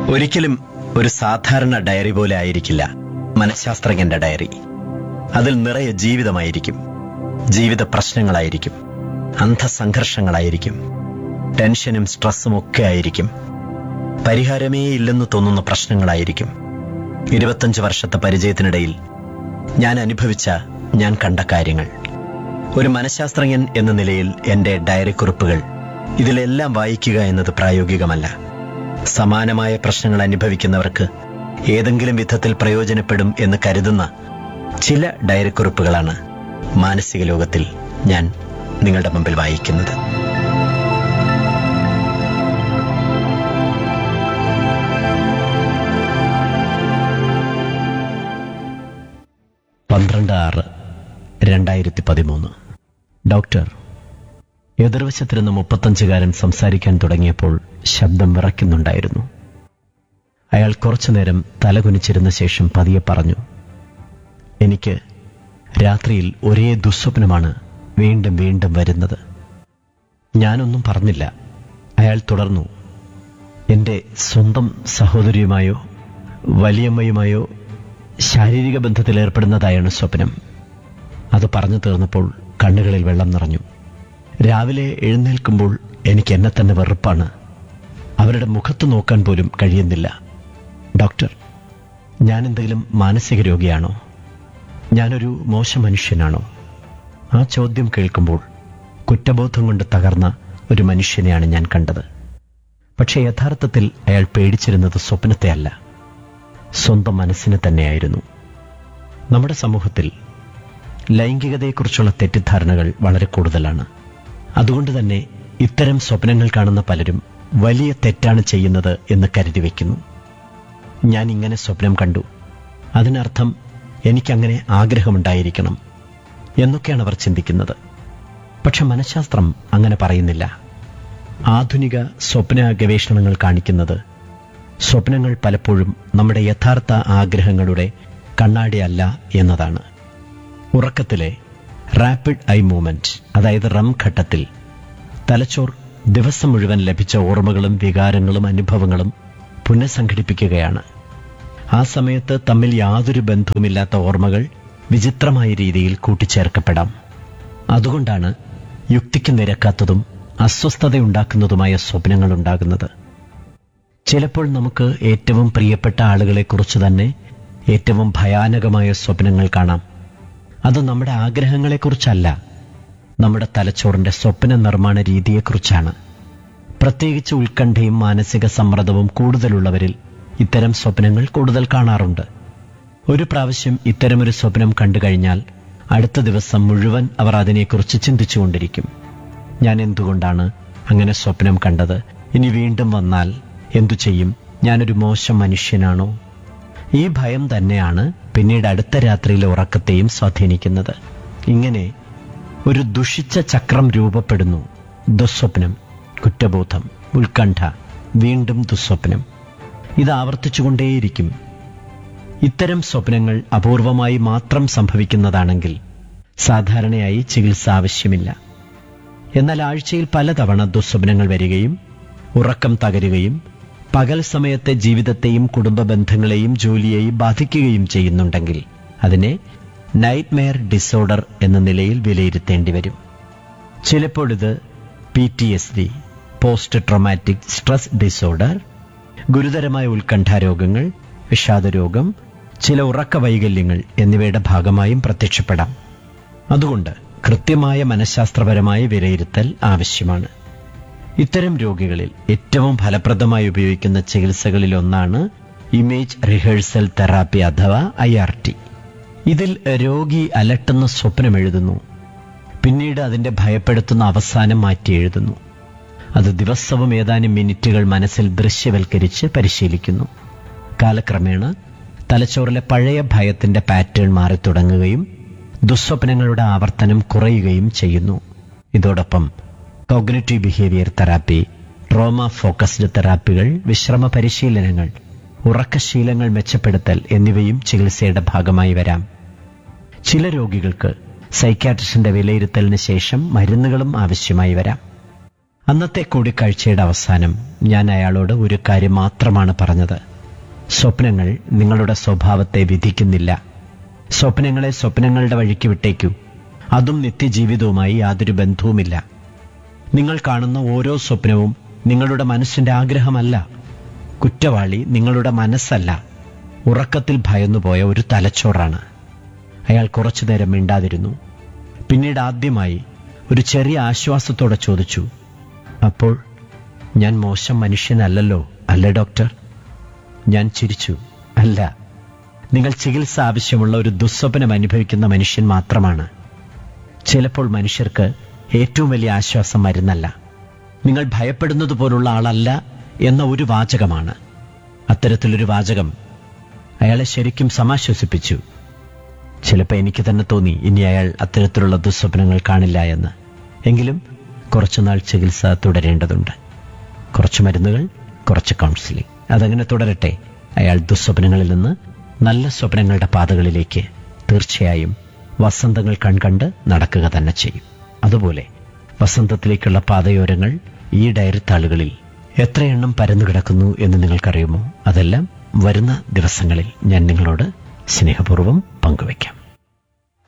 ഒരിക്കലും ഒരു സാധാരണ ഡയറി പോലെ ആയിരിക്കില്ല മനഃശാസ്ത്രജ്ഞന്റെ ഡയറി അതിൽ നിറയെ ജീവിതമായിരിക്കും ജീവിത പ്രശ്നങ്ങളായിരിക്കും അന്ധസംഘർഷങ്ങളായിരിക്കും ടെൻഷനും സ്ട്രെസ്സും ഒക്കെ ആയിരിക്കും പരിഹാരമേ ഇല്ലെന്ന് തോന്നുന്ന പ്രശ്നങ്ങളായിരിക്കും ഇരുപത്തഞ്ച് വർഷത്തെ പരിചയത്തിനിടയിൽ ഞാൻ അനുഭവിച്ച ഞാൻ കണ്ട കാര്യങ്ങൾ ഒരു മനഃശാസ്ത്രജ്ഞൻ എന്ന നിലയിൽ എന്റെ ഡയറി കുറിപ്പുകൾ ഇതിലെല്ലാം വായിക്കുക എന്നത് പ്രായോഗികമല്ല സമാനമായ പ്രശ്നങ്ങൾ അനുഭവിക്കുന്നവർക്ക് ഏതെങ്കിലും വിധത്തിൽ പ്രയോജനപ്പെടും എന്ന് കരുതുന്ന ചില ഡയറി കുറിപ്പുകളാണ് മാനസിക ലോകത്തിൽ ഞാൻ നിങ്ങളുടെ മുമ്പിൽ വായിക്കുന്നത് പന്ത്രണ്ട് ആറ് രണ്ടായിരത്തി പതിമൂന്ന് ഡോക്ടർ എതിർവശത്തിരുന്ന് മുപ്പത്തഞ്ചുകാരൻ സംസാരിക്കാൻ തുടങ്ങിയപ്പോൾ ശബ്ദം വിറയ്ക്കുന്നുണ്ടായിരുന്നു അയാൾ കുറച്ചുനേരം തലകുനിച്ചിരുന്ന ശേഷം പതിയെ പറഞ്ഞു എനിക്ക് രാത്രിയിൽ ഒരേ ദുസ്വപ്നമാണ് വീണ്ടും വീണ്ടും വരുന്നത് ഞാനൊന്നും പറഞ്ഞില്ല അയാൾ തുടർന്നു എന്റെ സ്വന്തം സഹോദരിയുമായോ വലിയമ്മയുമായോ ശാരീരിക ബന്ധത്തിൽ ഏർപ്പെടുന്നതായാണ് സ്വപ്നം അത് പറഞ്ഞു തീർന്നപ്പോൾ കണ്ണുകളിൽ വെള്ളം നിറഞ്ഞു രാവിലെ എഴുന്നേൽക്കുമ്പോൾ എനിക്ക് എന്നെ തന്നെ വെറുപ്പാണ് അവരുടെ മുഖത്ത് നോക്കാൻ പോലും കഴിയുന്നില്ല ഡോക്ടർ ഞാൻ എന്തെങ്കിലും മാനസിക രോഗിയാണോ ഞാനൊരു മോശം മനുഷ്യനാണോ ആ ചോദ്യം കേൾക്കുമ്പോൾ കുറ്റബോധം കൊണ്ട് തകർന്ന ഒരു മനുഷ്യനെയാണ് ഞാൻ കണ്ടത് പക്ഷേ യഥാർത്ഥത്തിൽ അയാൾ പേടിച്ചിരുന്നത് സ്വപ്നത്തെ അല്ല സ്വന്തം മനസ്സിനെ തന്നെയായിരുന്നു നമ്മുടെ സമൂഹത്തിൽ ലൈംഗികതയെക്കുറിച്ചുള്ള തെറ്റിദ്ധാരണകൾ വളരെ കൂടുതലാണ് അതുകൊണ്ട് തന്നെ ഇത്തരം സ്വപ്നങ്ങൾ കാണുന്ന പലരും വലിയ തെറ്റാണ് ചെയ്യുന്നത് എന്ന് കരുതി വയ്ക്കുന്നു ഞാൻ ഇങ്ങനെ സ്വപ്നം കണ്ടു അതിനർത്ഥം എനിക്കങ്ങനെ ആഗ്രഹമുണ്ടായിരിക്കണം എന്നൊക്കെയാണ് അവർ ചിന്തിക്കുന്നത് പക്ഷെ മനഃശാസ്ത്രം അങ്ങനെ പറയുന്നില്ല ആധുനിക സ്വപ്ന ഗവേഷണങ്ങൾ കാണിക്കുന്നത് സ്വപ്നങ്ങൾ പലപ്പോഴും നമ്മുടെ യഥാർത്ഥ ആഗ്രഹങ്ങളുടെ കണ്ണാടിയല്ല എന്നതാണ് ഉറക്കത്തിലെ റാപ്പിഡ് ഐ മൂവ്മെന്റ് അതായത് റം ഘട്ടത്തിൽ തലച്ചോർ ദിവസം മുഴുവൻ ലഭിച്ച ഓർമ്മകളും വികാരങ്ങളും അനുഭവങ്ങളും പുനഃസംഘടിപ്പിക്കുകയാണ് ആ സമയത്ത് തമ്മിൽ യാതൊരു ബന്ധവുമില്ലാത്ത ഓർമ്മകൾ വിചിത്രമായ രീതിയിൽ കൂട്ടിച്ചേർക്കപ്പെടാം അതുകൊണ്ടാണ് യുക്തിക്ക് നിരക്കാത്തതും അസ്വസ്ഥതയുണ്ടാക്കുന്നതുമായ സ്വപ്നങ്ങൾ ഉണ്ടാകുന്നത് ചിലപ്പോൾ നമുക്ക് ഏറ്റവും പ്രിയപ്പെട്ട ആളുകളെക്കുറിച്ച് തന്നെ ഏറ്റവും ഭയാനകമായ സ്വപ്നങ്ങൾ കാണാം അത് നമ്മുടെ ആഗ്രഹങ്ങളെക്കുറിച്ചല്ല നമ്മുടെ തലച്ചോറിന്റെ സ്വപ്ന നിർമ്മാണ രീതിയെക്കുറിച്ചാണ് പ്രത്യേകിച്ച് ഉത്കണ്ഠയും മാനസിക സമ്മർദ്ദവും കൂടുതലുള്ളവരിൽ ഇത്തരം സ്വപ്നങ്ങൾ കൂടുതൽ കാണാറുണ്ട് ഒരു പ്രാവശ്യം ഇത്തരമൊരു സ്വപ്നം കണ്ടു കഴിഞ്ഞാൽ അടുത്ത ദിവസം മുഴുവൻ അവർ അതിനെക്കുറിച്ച് ചിന്തിച്ചുകൊണ്ടിരിക്കും ഞാൻ എന്തുകൊണ്ടാണ് അങ്ങനെ സ്വപ്നം കണ്ടത് ഇനി വീണ്ടും വന്നാൽ എന്തു ചെയ്യും ഞാനൊരു മോശം മനുഷ്യനാണോ ഈ ഭയം തന്നെയാണ് പിന്നീട് അടുത്ത രാത്രിയിലെ ഉറക്കത്തെയും സ്വാധീനിക്കുന്നത് ഇങ്ങനെ ഒരു ദുഷിച്ച ചക്രം രൂപപ്പെടുന്നു ദുസ്വപ്നം കുറ്റബോധം ഉത്കണ്ഠ വീണ്ടും ദുസ്വപ്നം ഇത് ആവർത്തിച്ചുകൊണ്ടേയിരിക്കും ഇത്തരം സ്വപ്നങ്ങൾ അപൂർവമായി മാത്രം സംഭവിക്കുന്നതാണെങ്കിൽ സാധാരണയായി ചികിത്സ ആവശ്യമില്ല എന്നാൽ ആഴ്ചയിൽ പലതവണ ദുസ്വപ്നങ്ങൾ വരികയും ഉറക്കം തകരുകയും പകൽ സമയത്തെ ജീവിതത്തെയും കുടുംബ ബന്ധങ്ങളെയും ജോലിയെയും ബാധിക്കുകയും ചെയ്യുന്നുണ്ടെങ്കിൽ അതിനെ നൈറ്റ് മെയർ ഡിസോർഡർ എന്ന നിലയിൽ വിലയിരുത്തേണ്ടി വരും ചിലപ്പോൾ ഇത് P T S D post traumatic stress disorder ഗുരുതരമായ ഉത്കണ്ഠാരോഗങ്ങൾ വിഷാദരോഗം ചില ഉറക്ക വൈകല്യങ്ങൾ എന്നിവയുടെ ഭാഗമായും പ്രത്യക്ഷപ്പെടാം അതുകൊണ്ട് കൃത്യമായ മനഃശാസ്ത്രപരമായ വിലയിരുത്തൽ ആവശ്യമാണ് ഇത്തരം രോഗികളിൽ ഏറ്റവും ഫലപ്രദമായി ഉപയോഗിക്കുന്ന ചികിത്സകളിൽ ഒന്നാണ് ഇമേജ് റിഹേഴ്സൽ തെറാപ്പി അഥവാ ഐ ആർ ടി ഇതിൽ രോഗി അലട്ടുന്ന സ്വപ്നം എഴുതുന്നു പിന്നീട് അതിന്റെ ഭയപ്പെടുത്തുന്ന അവസാനം മാറ്റി എഴുതുന്നു അത് ദിവസവും ഏതാനും മിനിറ്റുകൾ മനസ്സിൽ ദൃശ്യവൽക്കരിച്ച് പരിശീലിക്കുന്നു കാലക്രമേണ തലച്ചോറിലെ പഴയ ഭയത്തിന്റെ പാറ്റേൺ മാറിത്തുടങ്ങുകയും ദുസ്വപ്നങ്ങളുടെ ആവർത്തനം കുറയുകയും ചെയ്യുന്നു ഇതോടൊപ്പം cognitive behaviour therapy trauma focused തെറാപ്പികൾ വിശ്രമ പരിശീലനങ്ങൾ ഉറക്കശീലങ്ങൾ മെച്ചപ്പെടുത്തൽ എന്നിവയും ചികിത്സയുടെ ഭാഗമായി വരാം ചില രോഗികൾക്ക് സൈക്കാട്രിസ്റ്റിന്റെ വിലയിരുത്തലിന് ശേഷം മരുന്നുകളും ആവശ്യമായി വരാം അന്നത്തെ കൂടിക്കാഴ്ചയുടെ അവസാനം ഞാൻ അയാളോട് ഒരു കാര്യം മാത്രമാണ് പറഞ്ഞത് സ്വപ്നങ്ങൾ നിങ്ങളുടെ സ്വഭാവത്തെ വിധിക്കുന്നില്ല സ്വപ്നങ്ങളെ സ്വപ്നങ്ങളുടെ വഴിക്ക് വിട്ടേക്കൂ അതും നിത്യജീവിതവുമായി യാതൊരു ബന്ധവുമില്ല നിങ്ങൾ കാണുന്ന ഓരോ സ്വപ്നവും നിങ്ങളുടെ മനസ്സിന്റെ ആഗ്രഹമല്ല കുറ്റവാളി നിങ്ങളുടെ മനസ്സല്ല ഉറക്കത്തിൽ ഭയന്നുപോയ ഒരു തലച്ചോറാണ് അയാൾ കുറച്ചു നേരം മിണ്ടാതിരുന്നു പിന്നീട് ആദ്യമായി ഒരു ചെറിയ ആശ്വാസത്തോടെ ചോദിച്ചു അപ്പോൾ ഞാൻ മോശം മനുഷ്യനല്ലല്ലോ അല്ലേ ഡോക്ടർ ഞാൻ ചിരിച്ചു അല്ല നിങ്ങൾ ചികിത്സ ആവശ്യമുള്ള ഒരു ദുസ്വപ്നം അനുഭവിക്കുന്ന മനുഷ്യൻ മാത്രമാണ് ചിലപ്പോൾ മനുഷ്യർക്ക് ഏറ്റവും വലിയ ആശ്വാസം മരുന്നല്ല നിങ്ങൾ ഭയപ്പെടുന്നത് പോലുള്ള ആളല്ല എന്ന ഒരു വാചകമാണ് അത്തരത്തിലൊരു വാചകം അയാളെ ശരിക്കും സമാശ്വസിപ്പിച്ചു ചിലപ്പോൾ എനിക്ക് തന്നെ തോന്നി ഇനി അയാൾ അത്തരത്തിലുള്ള ദുസ്വപ്നങ്ങൾ കാണില്ല എന്ന് എങ്കിലും കുറച്ചുനാൾ ചികിത്സ തുടരേണ്ടതുണ്ട് കുറച്ച് മരുന്നുകൾ കുറച്ച് കൗൺസിലിംഗ് അതങ്ങനെ തുടരട്ടെ അയാൾ ദുസ്വപ്നങ്ങളിൽ നിന്ന് നല്ല സ്വപ്നങ്ങളുടെ പാതകളിലേക്ക് തീർച്ചയായും വസന്തങ്ങൾ കൺകണ്ട് നടക്കുക തന്നെ ചെയ്യും അതുപോലെ വസന്തത്തിലേക്കുള്ള പാതയോരങ്ങൾ ഈ ഡയറി താളുകളിൽ എത്രയെണ്ണം പരന്നു കിടക്കുന്നു എന്ന് നിങ്ങൾക്കറിയുമോ അതെല്ലാം വരുന്ന ദിവസങ്ങളിൽ ഞാൻ നിങ്ങളോട് സ്നേഹപൂർവ്വം പങ്കുവയ്ക്കാം